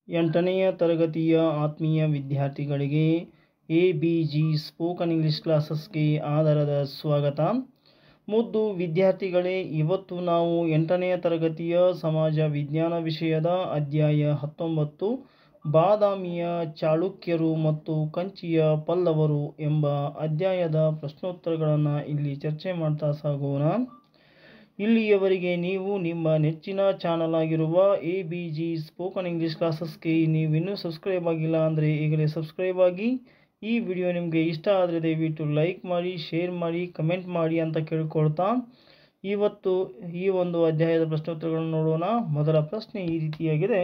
ಎಂಟನೆಯ ತರಗತಿಯ ಆತ್ಮೀಯ ವಿದ್ಯಾರ್ಥಿಗಳಿಗೆ A B G spoken English ಕ್ಲಾಸಸ್ಗೆ ಆಧಾರದ ಸ್ವಾಗತ ಮುದ್ದು ವಿದ್ಯಾರ್ಥಿಗಳೇ ಇವತ್ತು ನಾವು ಎಂಟನೆಯ ತರಗತಿಯ ಸಮಾಜ ವಿಜ್ಞಾನ ವಿಷಯದ ಅಧ್ಯಾಯ ಹತ್ತೊಂಬತ್ತು ಬಾದಾಮಿಯ ಚಾಳುಕ್ಯರು ಮತ್ತು ಕಂಚಿಯ ಪಲ್ಲವರು ಎಂಬ ಅಧ್ಯಾಯದ ಪ್ರಶ್ನೋತ್ತರಗಳನ್ನು ಇಲ್ಲಿ ಚರ್ಚೆ ಮಾಡ್ತಾ ಸಾಗೋಣ ಇಲ್ಲಿಯವರೆಗೆ ನೀವು ನಿಮ್ಮ ನೆಚ್ಚಿನ ಚಾನಲ್ ಆಗಿರುವ A B G spoken English ಕ್ಲಾಸಸ್ಗೆ ನೀವು ಇನ್ನೂ ಸಬ್ಸ್ಕ್ರೈಬ್ ಆಗಿಲ್ಲ ಅಂದರೆ ಈಗಲೇ ಸಬ್ಸ್ಕ್ರೈಬ್ ಆಗಿ ಈ ವಿಡಿಯೋ ನಿಮಗೆ ಇಷ್ಟ ಆದರೆ ದಯವಿಟ್ಟು ಲೈಕ್ ಮಾಡಿ ಶೇರ್ ಮಾಡಿ ಕಮೆಂಟ್ ಮಾಡಿ ಅಂತ ಕೇಳ್ಕೊಳ್ತಾ ಇವತ್ತು ಈ ಒಂದು ಅಧ್ಯಾಯದ ಪ್ರಶ್ನೋತ್ತರಗಳನ್ನು ನೋಡೋಣ ಮೊದಲ ಪ್ರಶ್ನೆ ಈ ರೀತಿಯಾಗಿದೆ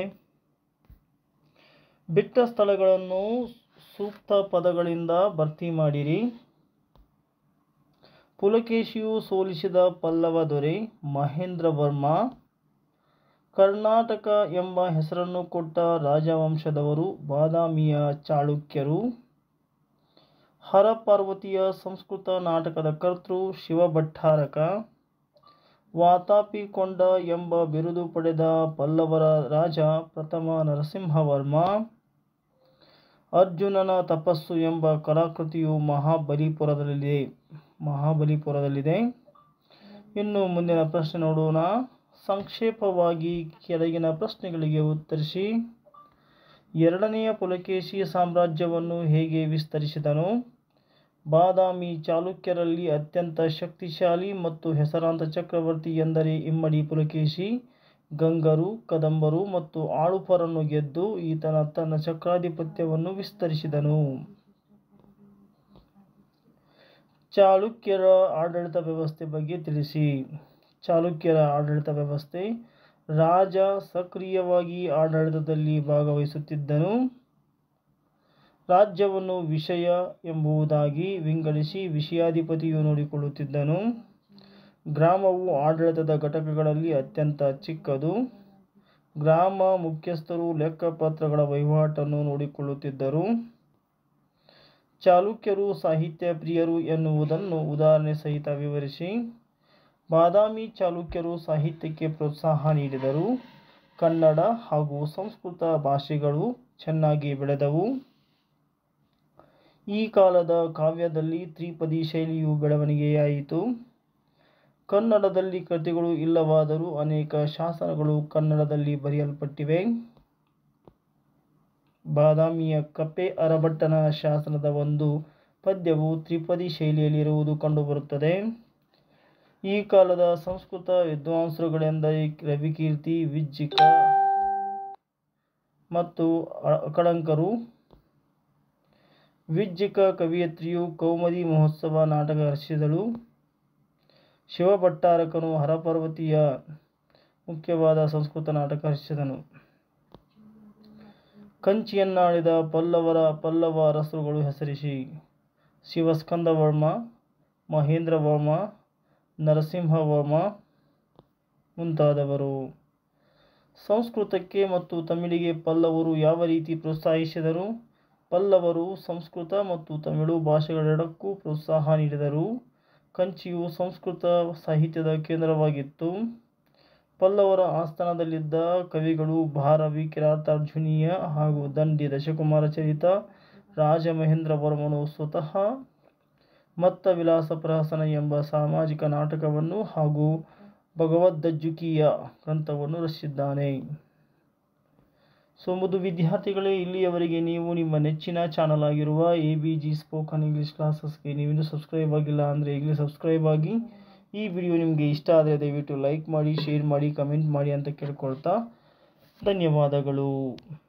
ಬಿಟ್ಟ ಸ್ಥಳಗಳನ್ನು ಸೂಕ್ತ ಪದಗಳಿಂದ ಭರ್ತಿ ಮಾಡಿರಿ ಪುಲಕೇಶಿಯು ಸೋಲಿಸಿದ ಪಲ್ಲವ ದೊರೆ ಮಹೇಂದ್ರ ವರ್ಮ ಕರ್ನಾಟಕ ಎಂಬ ಹೆಸರನ್ನು ಕೊಟ್ಟ ರಾಜವಂಶದವರು ಬಾದಾಮಿಯ ಚಾಳುಕ್ಯರು ಹರಪಾರ್ವತಿಯ ಸಂಸ್ಕೃತ ನಾಟಕದ ಕರ್ತೃ ಶಿವಭಟ್ಟಾರಕ ವಾತಾಪಿಕೊಂಡ ಎಂಬ ಬಿರುದು ಪಡೆದ ಪಲ್ಲವರ ರಾಜ ಪ್ರಥಮ ನರಸಿಂಹವರ್ಮ ಅರ್ಜುನನ ತಪಸ್ಸು ಎಂಬ ಕಲಾಕೃತಿಯು ಮಹಾಬಲಿಪುರದಲ್ಲಿದೆ ಮಹಾಬಲಿಪುರದಲ್ಲಿದೆ ಇನ್ನು ಮುಂದಿನ ಪ್ರಶ್ನೆ ನೋಡೋಣ ಸಂಕ್ಷೇಪವಾಗಿ ಕೆಳಗಿನ ಪ್ರಶ್ನೆಗಳಿಗೆ ಉತ್ತರಿಸಿ ಎರಡನೆಯ ಪುಲಕೇಶಿ ಸಾಮ್ರಾಜ್ಯವನ್ನು ಹೇಗೆ ವಿಸ್ತರಿಸಿದನು ಬಾದಾಮಿ ಚಾಲುಕ್ಯರಲ್ಲಿ ಅತ್ಯಂತ ಶಕ್ತಿಶಾಲಿ ಮತ್ತು ಹೆಸರಾಂತ ಚಕ್ರವರ್ತಿ ಎಂದರೆ ಇಮ್ಮಡಿ ಪುಲಕೇಶಿ ಗಂಗರು ಕದಂಬರು ಮತ್ತು ಆಳುಪರನ್ನು ಗೆದ್ದು ಈತನ ತನ್ನ ಚಕ್ರಾಧಿಪತ್ಯವನ್ನು ವಿಸ್ತರಿಸಿದನು ಚಾಲುಕ್ಯರ ಆಡಳಿತ ವ್ಯವಸ್ಥೆ ಬಗ್ಗೆ ತಿಳಿಸಿ ಚಾಲುಕ್ಯರ ಆಡಳಿತ ವ್ಯವಸ್ಥೆ ರಾಜ ಸಕ್ರಿಯವಾಗಿ ಆಡಳಿತದಲ್ಲಿ ಭಾಗವಹಿಸುತ್ತಿದ್ದನು ರಾಜ್ಯವನ್ನು ವಿಷಯ ಎಂಬುದಾಗಿ ವಿಂಗಡಿಸಿ ವಿಷಯಾಧಿಪತಿಯು ನೋಡಿಕೊಳ್ಳುತ್ತಿದ್ದನು ಗ್ರಾಮವು ಆಡಳಿತದ ಘಟಕಗಳಲ್ಲಿ ಅತ್ಯಂತ ಚಿಕ್ಕದು ಗ್ರಾಮ ಮುಖ್ಯಸ್ಥರು ಲೆಕ್ಕಪತ್ರಗಳ ವಹಿವಾಟನ್ನು ನೋಡಿಕೊಳ್ಳುತ್ತಿದ್ದರು ಚಾಲುಕ್ಯರು ಸಾಹಿತ್ಯ ಪ್ರಿಯರು ಎನ್ನುವುದನ್ನು ಉದಾಹರಣೆ ಸಹಿತ ವಿವರಿಸಿ ಬಾದಾಮಿ ಚಾಲುಕ್ಯರು ಸಾಹಿತ್ಯಕ್ಕೆ ಪ್ರೋತ್ಸಾಹ ನೀಡಿದರು ಕನ್ನಡ ಹಾಗೂ ಸಂಸ್ಕೃತ ಭಾಷೆಗಳು ಚೆನ್ನಾಗಿ ಬೆಳೆದವು ಈ ಕಾಲದ ಕಾವ್ಯದಲ್ಲಿ ತ್ರಿಪದಿ ಶೈಲಿಯು ಬೆಳವಣಿಗೆಯಾಯಿತು ಕನ್ನಡದಲ್ಲಿ ಕೃತಿಗಳು ಇಲ್ಲವಾದರೂ ಅನೇಕ ಶಾಸನಗಳು ಕನ್ನಡದಲ್ಲಿ ಬರೆಯಲ್ಪಟ್ಟಿವೆ ಬಾದಾಮಿಯ ಕಪ್ಪೆ ಅರಭಟ್ಟನ ಶಾಸನದ ಒಂದು ಪದ್ಯವು ತ್ರಿಪದಿ ಶೈಲಿಯಲ್ಲಿರುವುದು ಕಂಡುಬರುತ್ತದೆ ಈ ಕಾಲದ ಸಂಸ್ಕೃತ ವಿದ್ವಾಂಸರುಗಳೆಂದರೆ ರವಿಕೀರ್ತಿ ವಿಜ್ಜಿಕ ಮತ್ತು ಅಕಳಂಕರು ವಿಜ್ಜಿಕ ಕವಿಯತ್ರಿಯು ಕೌಮದಿ ಮಹೋತ್ಸವ ನಾಟಕ ರಚಿಸಿದಳು ಶಿವಭಟ್ಟಾರಕನು ಹರಪಾರ್ವತಿಯ ಮುಖ್ಯವಾದ ಸಂಸ್ಕೃತ ನಾಟಕ ರಚಿಸಿದನು ಕಂಚಿಯನ್ನಾಳಿದ ಪಲ್ಲವರ ಪಲ್ಲವ ಅರಸರುಗಳು ಹೆಸರಿಸಿ ಶಿವಸ್ಕಂದವರ್ಮ ಮಹೇಂದ್ರವರ್ಮ ನರಸಿಂಹವರ್ಮ ಮುಂತಾದವರು ಸಂಸ್ಕೃತಕ್ಕೆ ಮತ್ತು ತಮಿಳಿಗೆ ಪಲ್ಲವರು ಯಾವ ರೀತಿ ಪ್ರೋತ್ಸಾಹಿಸಿದರು ಪಲ್ಲವರು ಸಂಸ್ಕೃತ ಮತ್ತು ತಮಿಳು ಭಾಷೆಗಳೆರಡಕ್ಕೂ ಪ್ರೋತ್ಸಾಹ ನೀಡಿದರು ಕಂಚಿಯು ಸಂಸ್ಕೃತ ಸಾಹಿತ್ಯದ ಕೇಂದ್ರವಾಗಿತ್ತು ಪಲ್ಲವರ ಆಸ್ಥಾನದಲ್ಲಿದ್ದ ಕವಿಗಳು ಭಾರವಿ ಕಿರಾತಾರ್ಜುನೀಯ ಹಾಗೂ ದಂಡಿ ದಶಕುಮಾರ ಚರಿತ ರಾಜಮಹೇಂದ್ರವರ್ಮನು ಸ್ವತಃ ಮತ್ತ ವಿಲಾಸ ಪ್ರಹಸನ ಎಂಬ ಸಾಮಾಜಿಕ ನಾಟಕವನ್ನು ಹಾಗೂ ಭಗವದ್ದಜ್ಜುಕೀಯ ಗ್ರಂಥವನ್ನು ರಚಿಸಿದ್ದಾನೆ ಸೊ ಮುದ್ದು ವಿದ್ಯಾರ್ಥಿಗಳೇ ಇಲ್ಲಿಯವರೆಗೆ ನೀವು ನಿಮ್ಮ ನೆಚ್ಚಿನ ಚಾನಲ್ ಆಗಿರುವ A B G spoken English ಕ್ಲಾಸಸ್ಗೆ ನೀವಿನ್ನೂ ಸಬ್ಸ್ಕ್ರೈಬ್ ಆಗಿಲ್ಲ ಅಂದರೆ ಈಗಲೇ ಸಬ್ಸ್ಕ್ರೈಬ್ ಆಗಿ ಈ ವಿಡಿಯೋ ನಿಮಗೆ ಇಷ್ಟ ಆದರೆ ದಯವಿಟ್ಟು ಲೈಕ್ ಮಾಡಿ ಶೇರ್ ಮಾಡಿ ಕಮೆಂಟ್ ಮಾಡಿ ಅಂತ ಕೇಳ್ಕೊಳ್ತಾ ಧನ್ಯವಾದಗಳು